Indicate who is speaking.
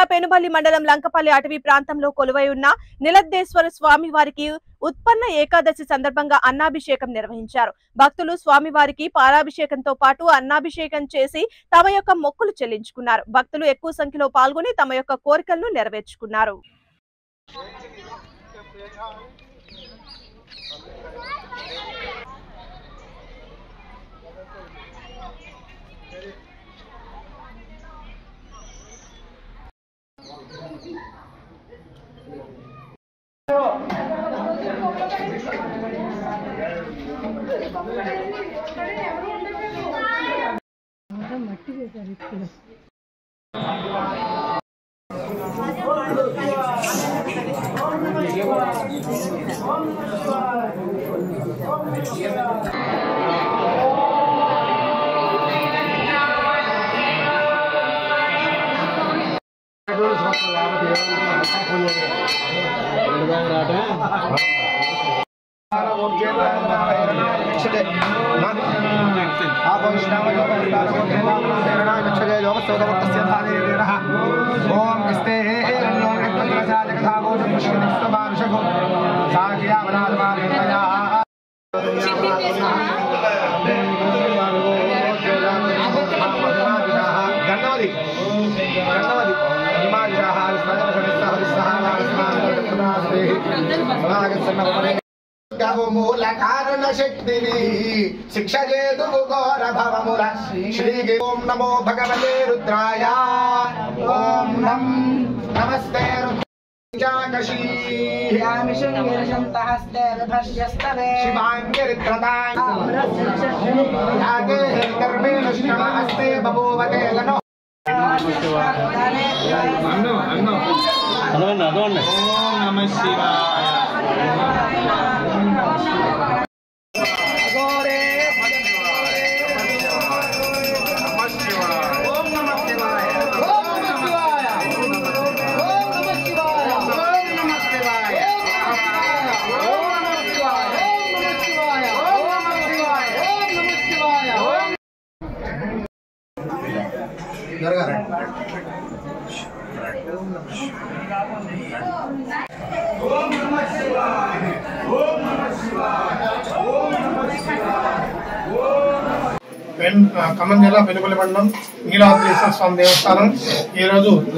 Speaker 1: పెనుబల్లి మండలం లంకపల్లి అటవీ ప్రాంతంలో కొలువై ఉన్న నిలద్దేశ్వర స్వామి వారికి ఉత్పన్న ఏకాదశి సందర్భంగా అన్నాభిషేకం నిర్వహించారు భక్తులు స్వామివారికి పాలాభిషేకంతో పాటు అన్నాభిషేకం చేసి తమ యొక్క మొక్కులు చెల్లించుకున్నారు భక్తులు ఎక్కువ సంఖ్యలో పాల్గొని తమ యొక్క కోరికలను నెరవేర్చుకున్నారు
Speaker 2: గణవతి గణవతి మూల కారణ శక్తిని శిక్ష చేదు ఘోర భవముల శ్రీ ఓం నమో భగవతే రుద్రాయ ఓం నం నమస్తే శివాంగిరిత్రదాగే కర్మేణ శ్రమస్తే బభూవతే గణో అన్ను అన్ను
Speaker 3: అదవండి అదవండి
Speaker 2: ఓం నమ శివాయ ఓం నమ శివాయ ఓం నమ శివాయ ఓం నమ శివాయ ఓం నమ శివాయ ఓం నమ శివాయ ఓం నమ శివాయ ఓం నమ శివాయ ఓం నమ శివాయ ఓం జరగాలి పెన్ ఖమ్మం జిల్లా పెనుగొల్లి మండలం నీలాద్రేశ్వర స్వామి దేవస్థానం ఈరోజు